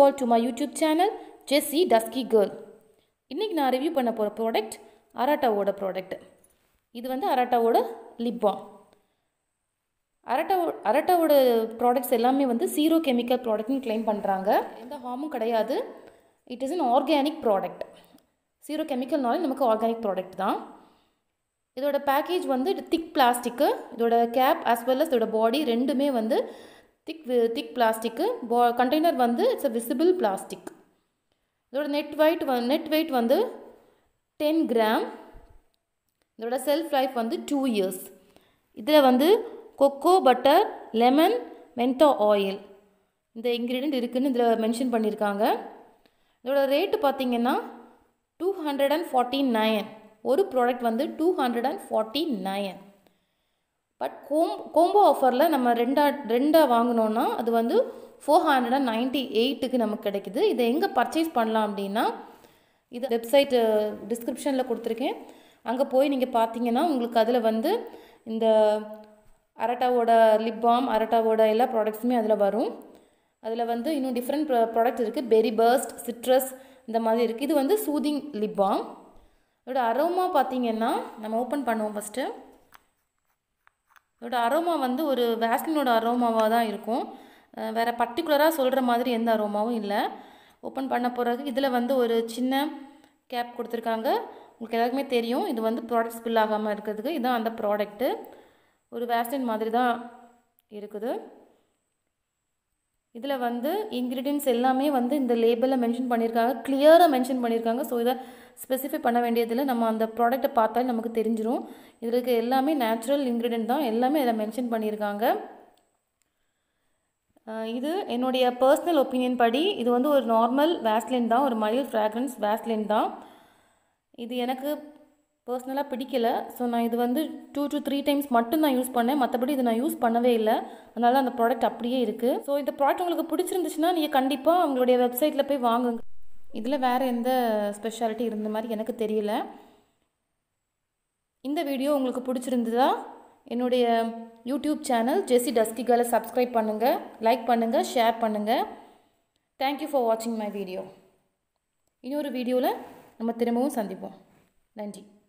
all to my YouTube channel Jessy dusky girl இன்றைக்கி நான் review பண்ண போகிற ப்ராடக்ட் அராட்டாவோட ப்ராடக்ட் இது வந்து அராட்டாவோட லிப் பாம் அரட்டா அரட்டாவோட ப்ராடக்ட்ஸ் எல்லாமே வந்து ஜீரோ கெமிக்கல் ப்ராடக்ட்னு க்ளைம் பண்ணுறாங்க எந்த ஹார்மும் கிடையாது it is an organic product zero கெமிக்கல்னாலே நமக்கு ஆர்கானிக் ப்ராடக்ட் தான் இதோட பேக்கேஜ் வந்து திக் பிளாஸ்டிக்கு இதோட கேப் ஆஸ் வெல் அஸ் இதோட பாடி ரெண்டுமே வந்து திக் திக் பிளாஸ்டிக்கு பா கண்டெய்னர் வந்து இட்ஸ் அ விசிபிள் பிளாஸ்டிக் இதோட நெட் வெயிட் வ நெட் வெயிட் வந்து டென் கிராம் இதோட செல்ஃப் லைஃப் வந்து டூ இயர்ஸ் இதில் வந்து கொக்கோ பட்டர் லெமன் மென்டோ ஆயில் இந்த இன்க்ரீடியன்ட் இருக்குதுன்னு இதில் மென்ஷன் பண்ணியிருக்காங்க இதோட ரேட்டு பார்த்தீங்கன்னா two hundred and forty nine ஒரு ப்ராடக்ட் வந்து two hundred and forty nine but கோம் கோம்போ ஆஃபரில் நம்ம ரெண்டா ரெண்டாக வாங்கினோன்னா அது வந்து ஃபோர் ஹண்ட்ரட் அண்ட் நைன்ட்டி எயிட்டுக்கு நமக்கு கிடைக்குது இதை எங்கே பர்ச்சேஸ் பண்ணலாம் அப்படின்னா இது வெப்சைட்டு டிஸ்கிரிப்ஷனில் கொடுத்துருக்கேன் அங்கே போய் நீங்கள் பார்த்தீங்கன்னா உங்களுக்கு அதில் வந்து இந்த அரட்டாவோட லிப் பாம் அரட்டாவோட எல்லா ப்ராடக்ட்ஸுமே அதில் வரும் அதில் வந்து இன்னும் டிஃப்ரெண்ட் ப்ராடக்ட் இருக்குது பெரி பர்ஸ்ட் சிட்ரஸ் இந்த மாதிரி இருக்குது இது வந்து சூதிங் லிப் பாம் இதோட அரோமா பார்த்தீங்கன்னா நம்ம ஓப்பன் பண்ணுவோம் ஃபஸ்ட்டு இதோட அரோமா வந்து ஒரு வேஸ்லினோட அரோமாவாக தான் இருக்கும் வேறு பர்டிகுலராக சொல்கிற மாதிரி எந்த அரோமாவும் இல்லை ஓப்பன் பண்ண பிறகு இதில் வந்து ஒரு சின்ன கேப் கொடுத்துருக்காங்க உங்களுக்கு எல்லாருக்குமே தெரியும் இது வந்து ப்ராடக்ட் ஸ்பில் ஆகாமல் இருக்கிறதுக்கு இதுதான் அந்த ப்ராடக்ட்டு ஒரு வேஸ்லின் மாதிரி தான் இருக்குது இதில் வந்து இன்க்ரீடியன்ஸ் எல்லாமே வந்து இந்த லேபிளில் மென்ஷன் பண்ணியிருக்காங்க கிளியராக மென்ஷன் பண்ணியிருக்காங்க ஸோ இதை ஸ்பெசிஃபை பண்ண வேண்டியதில் நம்ம அந்த ப்ராடக்ட்டை பார்த்தாலே நமக்கு தெரிஞ்சிடும் இதில் இருக்க எல்லாமே நேச்சுரல் இன்க்ரீடியன்ட் தான் எல்லாமே இதில் மென்ஷன் பண்ணியிருக்காங்க இது என்னுடைய பர்சனல் ஒப்பீனியன் படி இது வந்து ஒரு நார்மல் வேஸ்லின் தான் ஒரு மைல்ட் ஃப்ராக்ரன்ஸ் வேஸ்லின் தான் இது எனக்கு பர்சனலாக பிடிக்கல ஸோ நான் இது வந்து டூ டு த்ரீ டைம்ஸ் மட்டும் தான் யூஸ் பண்ணேன் மற்றபடி இதை நான் யூஸ் பண்ணவே இல்லை அதனால அந்த ப்ராடக்ட் அப்படியே இருக்குது ஸோ இந்த ப்ராடக்ட் உங்களுக்கு பிடிச்சிருந்துச்சுன்னா நீங்கள் கண்டிப்பாக அவங்களுடைய வெப்சைட்டில் போய் வாங்குங்க இதில் வேறு எந்த ஸ்பெஷாலிட்டி இருந்த மாதிரி எனக்கு தெரியல இந்த வீடியோ உங்களுக்கு பிடிச்சிருந்ததா என்னுடைய யூடியூப் சேனல் ஜெஸ்ஸி டஸ்கிகளை சப்ஸ்கிரைப் பண்ணுங்கள் லைக் பண்ணுங்கள் ஷேர் பண்ணுங்கள் தேங்க்யூ ஃபார் வாட்சிங் மை வீடியோ இன்னொரு வீடியோவில் நம்ம திரும்பவும் சந்திப்போம் நன்றி